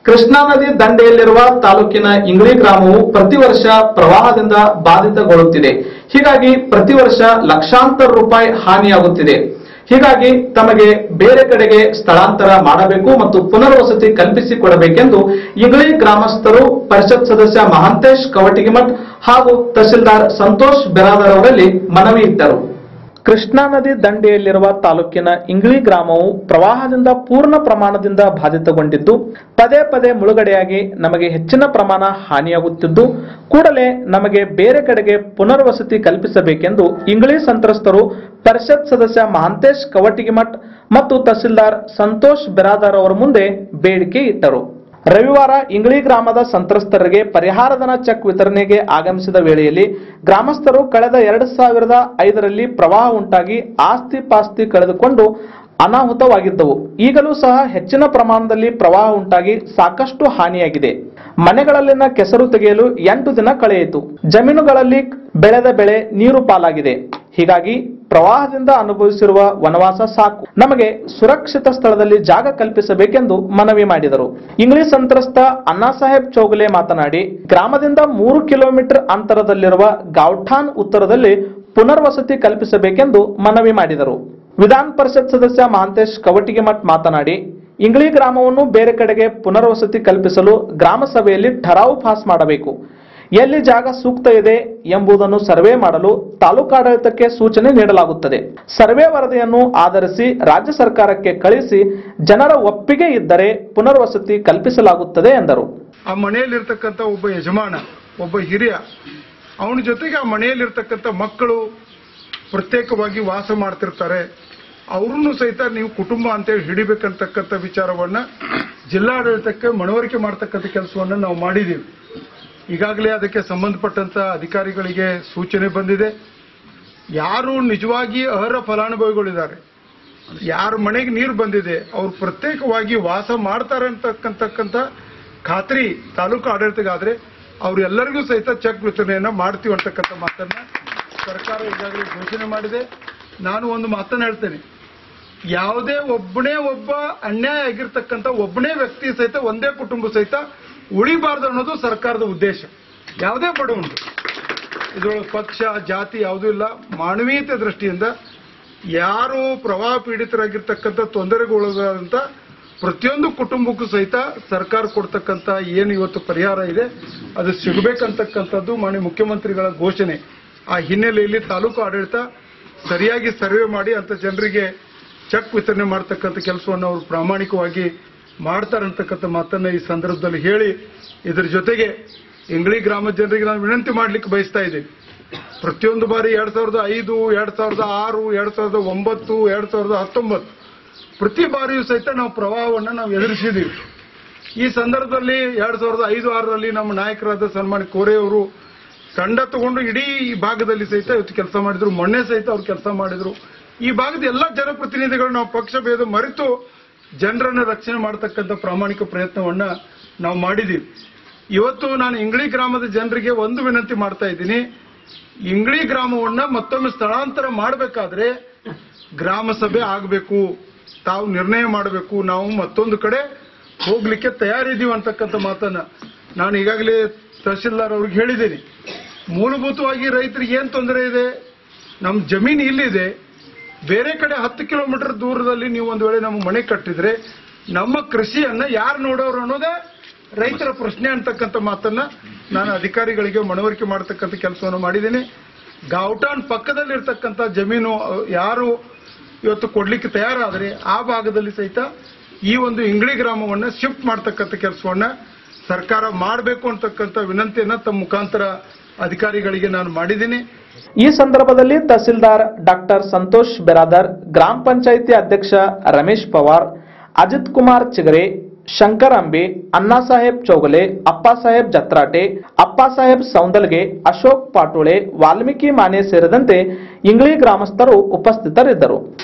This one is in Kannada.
ಕೃಷ್ಣಾ ನದಿ ದಂಡೆಯಲ್ಲಿರುವ ತಾಲೂಕಿನ ಇಂಗ್ಳಿ ಗ್ರಾಮವು ಪ್ರತಿ ವರ್ಷ ಪ್ರವಾಹದಿಂದ ಬಾಧಿತಗೊಳ್ಳುತ್ತಿದೆ ಹೀಗಾಗಿ ಪ್ರತಿ ವರ್ಷ ಲಕ್ಷಾಂತರ ರೂಪಾಯಿ ಹಾನಿಯಾಗುತ್ತಿದೆ ಹೀಗಾಗಿ ತಮಗೆ ಬೇರೆ ಕಡೆಗೆ ಸ್ಥಳಾಂತರ ಮಾಡಬೇಕು ಮತ್ತು ಪುನರ್ವಸತಿ ಕಲ್ಪಿಸಿಕೊಡಬೇಕೆಂದು ಇಂಗ್ಳಿ ಗ್ರಾಮಸ್ಥರು ಪರಿಷತ್ ಸದಸ್ಯ ಮಹಾಂತೇಶ್ ಕವಟಿಗಿಮಠ್ ಹಾಗೂ ತಹಸೀಲ್ದಾರ್ ಸಂತೋಷ್ ಬೆರಾದರ್ ಅವರಲ್ಲಿ ಮನವಿ ಇಟ್ಟರು ಕೃಷ್ಣಾ ನದಿ ದಂಡೆಯಲ್ಲಿರುವ ತಾಲೂಕಿನ ಇಂಗ್ಳಿ ಗ್ರಾಮವು ಪ್ರವಾಹದಿಂದ ಪೂರ್ಣ ಪ್ರಮಾಣದಿಂದ ಬಾಧಿತಗೊಂಡಿದ್ದು ಪದೇ ಪದೇ ಮುಳುಗಡೆಯಾಗಿ ನಮಗೆ ಹೆಚ್ಚಿನ ಪ್ರಮಾಣ ಹಾನಿಯಾಗುತ್ತಿದ್ದು ಕೂಡಲೇ ನಮಗೆ ಬೇರೆ ಕಡೆಗೆ ಪುನರ್ವಸತಿ ಕಲ್ಪಿಸಬೇಕೆಂದು ಇಂಗ್ಳಿ ಸಂತ್ರಸ್ತರು ಪರಿಷತ್ ಸದಸ್ಯ ಮಹಾಂತೇಶ್ ಕವಟಿಗಿಮಠ್ ಮತ್ತು ತಹಸೀಲ್ದಾರ್ ಸಂತೋಷ್ ಬೆರಾದರ್ ಅವರ ಮುಂದೆ ಬೇಡಿಕೆ ಇಟ್ಟರು ರವಿವಾರ ಇಂಗ್ಳಿ ಗ್ರಾಮದ ಸಂತ್ರಸ್ತರಿಗೆ ಪರಿಹಾರಧನ ಚೆಕ್ ವಿತರಣೆಗೆ ಆಗಮಿಸಿದ ವೇಳೆಯಲ್ಲಿ ಗ್ರಾಮಸ್ಥರು ಕಳೆದ ಎರಡು ಸಾವಿರದ ಐದರಲ್ಲಿ ಪ್ರವಾಹ ಉಂಟಾಗಿ ಆಸ್ತಿ ಪಾಸ್ತಿ ಕಳೆದುಕೊಂಡು ಅನಾಹುತವಾಗಿದ್ದವು ಈಗಲೂ ಸಹ ಹೆಚ್ಚಿನ ಪ್ರಮಾಣದಲ್ಲಿ ಪ್ರವಾಹ ಉಂಟಾಗಿ ಸಾಕಷ್ಟು ಹಾನಿಯಾಗಿದೆ ಮನೆಗಳಲ್ಲಿನ ಕೆಸರು ತೆಗೆಯಲು ಎಂಟು ದಿನ ಕಳೆಯಿತು ಜಮೀನುಗಳಲ್ಲಿ ಬೆಳೆದ ಬೆಳೆ ನೀರು ಪಾಲಾಗಿದೆ ಹೀಗಾಗಿ ಪ್ರವಾಹದಿಂದ ಅನುಭವಿಸಿರುವ ವನವಾಸ ಸಾಕು ನಮಗೆ ಸುರಕ್ಷಿತ ಸ್ಥಳದಲ್ಲಿ ಜಾಗ ಕಲ್ಪಿಸಬೇಕೆಂದು ಮನವಿ ಮಾಡಿದರು ಇಂಗ್ಲಿಷ್ ಸಂತ್ರಸ್ತ ಅಣ್ಣಾಸಾಹೇಬ್ ಚೌಗಲೆ ಮಾತನಾಡಿ ಗ್ರಾಮದಿಂದ ಮೂರು ಕಿಲೋಮೀಟರ್ ಅಂತರದಲ್ಲಿರುವ ಗೌಠಾನ್ ಉತ್ತರದಲ್ಲಿ ಪುನರ್ವಸತಿ ಕಲ್ಪಿಸಬೇಕೆಂದು ಮನವಿ ಮಾಡಿದರು ವಿಧಾನ ಪರಿಷತ್ ಸದಸ್ಯ ಮಹಾಂತೇಶ್ ಕವಟಿಗಿಮಠ್ ಮಾತನಾಡಿ ಇಂಗ್ಳಿ ಗ್ರಾಮವನ್ನು ಬೇರೆ ಕಡೆಗೆ ಪುನರ್ವಸತಿ ಕಲ್ಪಿಸಲು ಗ್ರಾಮ ಸಭೆಯಲ್ಲಿ ಠರಾವು ಪಾಸ್ ಮಾಡಬೇಕು ಎಲ್ಲಿ ಜಾಗ ಸೂಕ್ತ ಇದೆ ಎಂಬುದನ್ನು ಸರ್ವೆ ಮಾಡಲು ತಾಲೂಕಾಡಳಿತಕ್ಕೆ ಸೂಚನೆ ನೀಡಲಾಗುತ್ತದೆ ಸರ್ವೆ ವರದಿಯನ್ನು ಆಧರಿಸಿ ರಾಜ್ಯ ಸರ್ಕಾರಕ್ಕೆ ಕಳಿಸಿ ಜನರ ಒಪ್ಪಿಗೆ ಇದ್ದರೆ ಪುನರ್ವಸತಿ ಕಲ್ಪಿಸಲಾಗುತ್ತದೆ ಎಂದರು ಆ ಮನೆಯಲ್ಲಿರ್ತಕ್ಕಂಥ ಒಬ್ಬ ಯಜಮಾನ ಒಬ್ಬ ಹಿರಿಯ ಅವನ ಜೊತೆಗೆ ಆ ಮನೆಯಲ್ಲಿರ್ತಕ್ಕಂಥ ಮಕ್ಕಳು ಪ್ರತ್ಯೇಕವಾಗಿ ವಾಸ ಮಾಡ್ತಿರ್ತಾರೆ ಅವ್ರನ್ನು ಸಹಿತ ನೀವು ಕುಟುಂಬ ಅಂತೇಳಿ ಹಿಡಿಬೇಕಂತಕ್ಕಂಥ ವಿಚಾರವನ್ನ ಜಿಲ್ಲಾಡಳಿತಕ್ಕೆ ಮನವರಿಕೆ ಮಾಡ್ತಕ್ಕಂಥ ಕೆಲಸವನ್ನ ನಾವು ಮಾಡಿದ್ದೀವಿ ಈಗಾಗಲೇ ಅದಕ್ಕೆ ಸಂಬಂಧಪಟ್ಟಂತ ಅಧಿಕಾರಿಗಳಿಗೆ ಸೂಚನೆ ಬಂದಿದೆ ಯಾರು ನಿಜವಾಗಿ ಅರ್ಹ ಫಲಾನುಭವಿಗಳಿದ್ದಾರೆ ಯಾರ ಮನೆಗೆ ನೀರು ಬಂದಿದೆ ಅವ್ರು ಪ್ರತ್ಯೇಕವಾಗಿ ವಾಸ ಮಾಡ್ತಾರೆ ಅಂತಕ್ಕಂತಕ್ಕಂಥ ಖಾತ್ರಿ ತಾಲೂಕು ಆಡಳಿತಗಾದ್ರೆ ಅವ್ರೆಲ್ಲರಿಗೂ ಸಹಿತ ಚೆಕ್ ವಿತರಣೆಯನ್ನ ಮಾಡ್ತೀವಿ ಅಂತಕ್ಕಂಥ ಮಾತನ್ನ ಸರ್ಕಾರ ಈಗಾಗಲೇ ಘೋಷಣೆ ಮಾಡಿದೆ ನಾನು ಒಂದು ಮಾತನ್ನ ಹೇಳ್ತೇನೆ ಯಾವುದೇ ಒಬ್ಬನೇ ಒಬ್ಬ ಅನ್ಯಾಯ ಆಗಿರ್ತಕ್ಕಂಥ ಒಬ್ಬನೇ ವ್ಯಕ್ತಿ ಸಹಿತ ಒಂದೇ ಕುಟುಂಬ ಸಹಿತ ಉಳಿಬಾರ್ದು ಅನ್ನೋದು ಸರ್ಕಾರದ ಉದ್ದೇಶ ಯಾವುದೇ ಬಡವನು ಇದರೊಳಗೆ ಪಕ್ಷ ಜಾತಿ ಯಾವುದೂ ಇಲ್ಲ ಮಾನವೀಯತೆ ದೃಷ್ಟಿಯಿಂದ ಯಾರು ಪ್ರವಾಹ ಪೀಡಿತರಾಗಿರ್ತಕ್ಕಂಥ ತೊಂದರೆಗೊಳಗಾದಂತ ಪ್ರತಿಯೊಂದು ಕುಟುಂಬಕ್ಕೂ ಸಹಿತ ಸರ್ಕಾರ ಕೊಡ್ತಕ್ಕಂಥ ಏನು ಇವತ್ತು ಪರಿಹಾರ ಇದೆ ಅದು ಸಿಗಬೇಕಂತಕ್ಕಂಥದ್ದು ಮಾನ್ಯ ಮುಖ್ಯಮಂತ್ರಿಗಳ ಘೋಷಣೆ ಆ ಹಿನ್ನೆಲೆಯಲ್ಲಿ ತಾಲೂಕು ಆಡಳಿತ ಸರಿಯಾಗಿ ಸರ್ವೆ ಮಾಡಿ ಅಂತ ಜನರಿಗೆ ಚೆಕ್ ವಿತರಣೆ ಮಾಡ್ತಕ್ಕಂಥ ಕೆಲಸವನ್ನು ಅವರು ಪ್ರಾಮಾಣಿಕವಾಗಿ ಮಾಡ್ತಾರಂತಕ್ಕಂಥ ಮಾತನ್ನ ಈ ಸಂದರ್ಭದಲ್ಲಿ ಹೇಳಿ ಇದರ ಜೊತೆಗೆ ಇಂಗ್ಳಿ ಗ್ರಾಮದ ಜನರಿಗೆ ನಾನು ವಿನಂತಿ ಮಾಡ್ಲಿಕ್ಕೆ ಬಯಸ್ತಾ ಇದ್ದೇನೆ ಪ್ರತಿಯೊಂದು ಬಾರಿ ಎರಡ್ ಸಾವಿರದ ಐದು ಎರಡ್ ಸಾವಿರದ ಆರು ಎರಡ್ ಸಾವಿರದ ಒಂಬತ್ತು ಎರಡ್ ಸಾವಿರದ ಹತ್ತೊಂಬತ್ತು ಪ್ರತಿ ಬಾರಿಯೂ ಸಹಿತ ನಾವು ಪ್ರವಾಹವನ್ನ ನಾವು ಎದುರಿಸಿದ್ದೀವಿ ಈ ಸಂದರ್ಭದಲ್ಲಿ ಎರಡ್ ಸಾವಿರದ ಐದು ಆರರಲ್ಲಿ ನಮ್ಮ ನಾಯಕರಾದ ಸನ್ಮಾನ್ಯ ಕೋರೆ ಅವರು ತಂಡ ತಗೊಂಡು ಇಡೀ ಈ ಭಾಗದಲ್ಲಿ ಸಹಿತ ಇವತ್ತು ಕೆಲಸ ಮಾಡಿದ್ರು ಮೊನ್ನೆ ಸಹಿತ ಅವ್ರು ಕೆಲಸ ಮಾಡಿದ್ರು ಈ ಭಾಗದ ಎಲ್ಲ ಜನಪ್ರತಿನಿಧಿಗಳು ನಾವು ಪಕ್ಷ ಭೇದ ಮರೆತು ಜನರನ್ನ ರಕ್ಷಣೆ ಮಾಡತಕ್ಕಂಥ ಪ್ರಾಮಾಣಿಕ ಪ್ರಯತ್ನವನ್ನ ನಾವು ಮಾಡಿದ್ದೀವಿ ಇವತ್ತು ನಾನು ಇಂಗ್ಳಿ ಗ್ರಾಮದ ಜನರಿಗೆ ಒಂದು ವಿನಂತಿ ಮಾಡ್ತಾ ಇದ್ದೀನಿ ಇಂಗ್ಳಿ ಗ್ರಾಮವನ್ನ ಮತ್ತೊಮ್ಮೆ ಸ್ಥಳಾಂತರ ಮಾಡಬೇಕಾದ್ರೆ ಗ್ರಾಮ ಸಭೆ ಆಗಬೇಕು ತಾವು ನಿರ್ಣಯ ಮಾಡಬೇಕು ನಾವು ಮತ್ತೊಂದು ಕಡೆ ಹೋಗ್ಲಿಕ್ಕೆ ತಯಾರಿದ್ದೀವಿ ಅಂತಕ್ಕಂಥ ಮಾತನ್ನ ನಾನು ಈಗಾಗಲೇ ತಹಶೀಲ್ದಾರ್ ಅವ್ರಿಗೆ ಹೇಳಿದ್ದೀನಿ ಮೂಲಭೂತವಾಗಿ ರೈತರಿಗೆ ಏನ್ ತೊಂದರೆ ಇದೆ ನಮ್ಮ ಜಮೀನು ಇಲ್ಲಿದೆ ಬೇರೆ ಕಡೆ ಹತ್ತು ಕಿಲೋಮೀಟರ್ ದೂರದಲ್ಲಿ ನೀವು ಒಂದು ವೇಳೆ ನಮ್ಮ ಮನೆ ಕಟ್ಟಿದ್ರೆ ನಮ್ಮ ಕೃಷಿಯನ್ನ ಯಾರು ನೋಡೋರು ಅನ್ನೋದೇ ರೈತರ ಪ್ರಶ್ನೆ ಅಂತಕ್ಕಂಥ ಮಾತನ್ನ ನಾನು ಅಧಿಕಾರಿಗಳಿಗೆ ಮನವರಿಕೆ ಮಾಡತಕ್ಕಂಥ ಕೆಲಸವನ್ನು ಮಾಡಿದ್ದೀನಿ ಗಾವ್ಟಾನ್ ಪಕ್ಕದಲ್ಲಿರ್ತಕ್ಕಂಥ ಜಮೀನು ಅಹ್, ಯಾರು ಇವತ್ತು ಕೊಡ್ಲಿಕ್ಕೆ ತಯಾರಾದ್ರೆ ಆ ಭಾಗದಲ್ಲಿ ಸಹಿತ ಈ ಒಂದು ಇಂಗ್ಳಿ ಗ್ರಾಮವನ್ನ ಶಿಫ್ಟ್ ಮಾಡ್ತಕ್ಕಂಥ ಕೆಲಸವನ್ನ ಸರ್ಕಾರ ಮಾಡಬೇಕು ಅಂತಕ್ಕಂಥ ವಿನಂತಿಯನ್ನ ತಮ್ಮ ಮುಖಾಂತರ ಅಧಿಕಾರಿಗಳಿಗೆ ನಾನು ಮಾಡಿದ್ದೀನಿ ಈ ಸಂದರ್ಭದಲ್ಲಿ ತಹಸೀಲ್ದಾರ್ ಡಾಕ್ಟರ್ ಸಂತೋಷ್ ಬೆರಾದರ್ ಗ್ರಾಮ ಪಂಚಾಯಿತಿ ಅಧ್ಯಕ್ಷ ರಮೇಶ್ ಪವಾರ್ ಅಜಿತ್ ಕುಮಾರ್ ಚಿಗರೆ ಶಂಕರ್ ಅಂಬಿ ಅಣ್ಣಾಸಾಹೇಬ್ ಚೌಗಲೆ ಅಪ್ಪಾಸಾಹೇಬ್ ಜತ್ರಾಟೆ ಅಪ್ಪಾಸಾಹೇಬ್ ಸೌಂದಲ್ಗೆ ಅಶೋಕ್ ಪಾಟೋಳೆ ವಾಲ್ಮೀಕಿ ಮಾನೆ ಸೇರಿದಂತೆ ಇಂಗ್ಳಿ ಗ್ರಾಮಸ್ಥರು ಉಪಸ್ಥಿತರಿದ್ದರು